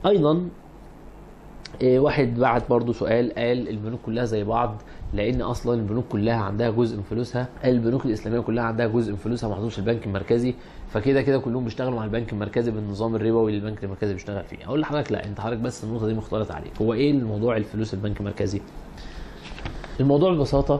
ايضا إيه، واحد بعت برضو سؤال قال البنوك كلها زي بعض لان اصلا البنوك كلها عندها جزء من فلوسها البنوك الاسلاميه كلها عندها جزء من فلوسها محطوط في البنك المركزي فكده كده كلهم بيشتغلوا مع البنك المركزي بالنظام الربوي اللي البنك المركزي بيشتغل فيه اقول لحضرتك لا انت حضرتك بس النقطه دي مختلطه عليك هو ايه الموضوع الفلوس البنك المركزي الموضوع ببساطه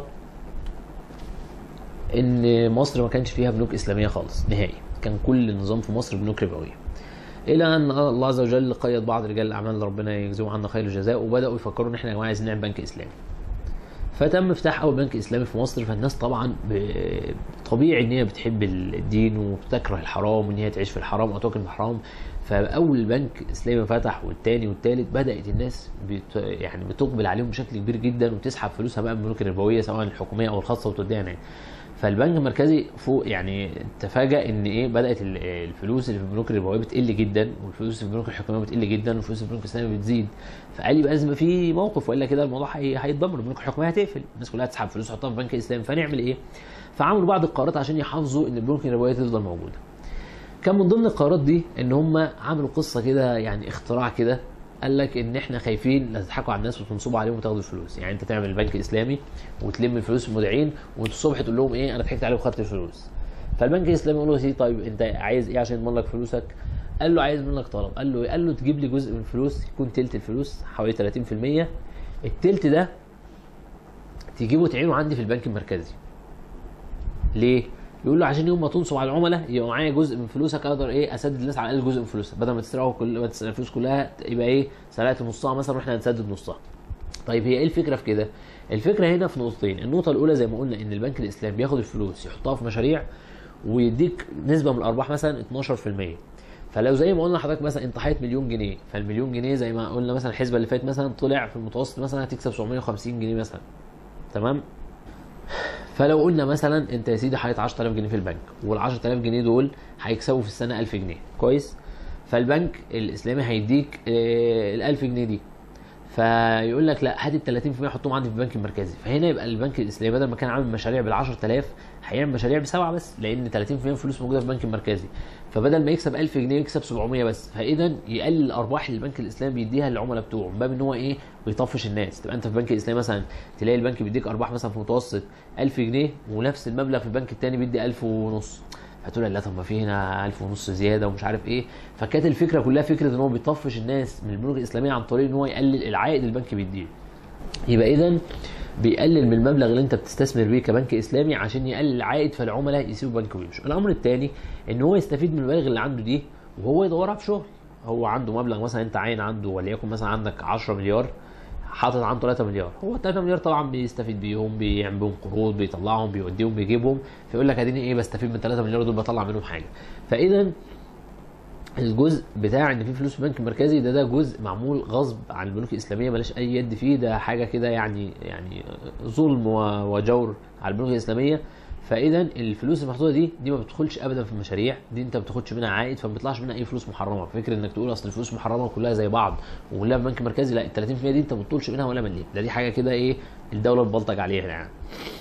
ان مصر ما كانش فيها بنوك اسلاميه خالص نهائي كان كل النظام في مصر بنوك ربويه الى ان الله عز وجل قيد بعض رجال الاعمال اللي ربنا يجزيهم عنا خير الجزاء وبداوا يفكروا ان احنا يا جماعه عايزين نعمل بنك اسلامي فتم افتتاح اول بنك اسلامي في مصر فالناس طبعا ب- طبيعي ان هي بتحب الدين وبتكره الحرام وان هي تعيش في الحرام او تاكل الحرام فاول بنك اسلامي فتح والتاني والتالت بدات الناس بت يعني بتقبل عليهم بشكل كبير جدا وتسحب فلوسها بقى من البنوك الربويه سواء الحكوميه او الخاصه وتوديها هناك فالبنك المركزي فوق يعني تفاجأ ان ايه بدات ال- الفلوس اللي في البنوك الربويه بتقل جدا والفلوس في البنوك الحكوميه بتقل جدا والفلوس في البنوك الاسلامي بتزيد فقال يبقى لازم يبقى في موقف والا كده الموضوع هي- هيتدمر البنوك الحكوميه هتقفل الناس كلها تسحب فلوس تحطها في بنك اسلامي فنعمل ايه؟ فعملوا بعض القرارات عشان يحافظوا ان البنوك الربويه تفضل موجوده. كان من ضمن القرارات دي ان هم عملوا قصه كده يعني اختراع كده قال لك ان احنا خايفين لا تضحكوا على الناس وتنصبوا عليهم وتاخدوا الفلوس يعني انت تعمل البنك الاسلامي وتلم الفلوس المودعين وانت الصبح تقول لهم ايه انا ضحكت عليهم وخدت الفلوس فالبنك الاسلامي يقول له يا سيدي طيب انت عايز ايه عشان يضمن لك فلوسك قال له عايز منك طلب قال له إيه؟ قال له تجيب لي جزء من الفلوس يكون تلت الفلوس حوالي 30% التلت ده تجيبه تعينه عندي في البنك المركزي ليه؟ يقول له عشان يوم ما تنصب على العملاء يبقى معايا جزء من فلوسك اقدر ايه اسدد الناس على الاقل جزء من فلوسها بدل ما تسرقوا كل ما تسرق الفلوس كلها يبقى ايه سرقت نصها مثلا واحنا هنسدد نصها. طيب هي ايه الفكره في كده؟ الفكره هنا في نقطتين، النقطه الاولى زي ما قلنا ان البنك الاسلامي بياخد الفلوس يحطها في مشاريع ويديك نسبه من الارباح مثلا 12% فلو زي ما قلنا لحضرتك مثلا انت حاطط مليون جنيه فالمليون جنيه زي ما قلنا مثلا الحسبه اللي فاتت مثلا طلع في المتوسط مثلا هتكسب 750 جنيه مثلا تمام فلو قلنا مثلا انت يا سيدي حاطط 10000 جنيه في البنك وال 10000 جنيه دول هيكسبوا في السنه 1000 جنيه كويس فالبنك الاسلامي هيديك ال 1000 جنيه دي فيقول لك لا هات ال 30% حطهم عندي في البنك المركزي فهنا يبقى البنك الاسلامي بدل ما كان عامل مشاريع بال 10000 هيعمل مشاريع بسبعه بس لان 30% فلوس موجوده في البنك المركزي فبدل ما يكسب 1000 جنيه يكسب 700 بس فاذا يقلل الارباح اللي البنك الاسلامي بيديها للعملاء بتوعه من باب ان هو ايه بيطفش الناس تبقى انت في البنك الاسلامي مثلا تلاقي البنك بيديك ارباح مثلا في متوسط 1000 جنيه ونفس المبلغ في البنك الثاني بيدي 1000 ونص هتقول لا طب ما في هنا 1000 ونص زياده ومش عارف ايه فكانت الفكره كلها فكره ان هو بيطفش الناس من البنوك الاسلاميه عن طريق ان هو يقلل العائد اللي البنك بيديه يبقى اذا بيقلل من المبلغ اللي انت بتستثمر بيه كبنك اسلامي عشان يقلل العائد فالعملاء يسيبوا البنك ويمشوا الامر الثاني ان هو يستفيد من المبالغ اللي عنده دي وهو يدورها في شغل هو عنده مبلغ مثلا انت عاين عنده وليكن مثلا عندك 10 مليار حاطط عنده 3 مليار هو 3 مليار طبعا بيستفيد بيهم بيعمل بيهم قروض بيطلعهم بيوديهم بيجيبهم فيقول لك اديني ايه بستفيد من 3 مليار دول بطلع منهم حاجه فاذا الجزء بتاع ان في فلوس في البنك المركزي ده ده جزء معمول غصب عن البنوك الاسلاميه ملاش اي يد فيه ده حاجه كده يعني يعني ظلم و- وجور على البنوك الاسلاميه فاذا الفلوس المحطوطه دي دي ما بتدخلش ابدا في المشاريع دي انت ما بتاخدش منها عائد فما بيطلعش منها اي فلوس محرمه فكره انك تقول اصل الفلوس محرمه كلها زي بعض وكلها في بنك مركزي لا ال 30% دي انت ما بتطولش منها ولا مليم ده دي حاجه كده ايه الدوله بتبلطج عليها يعني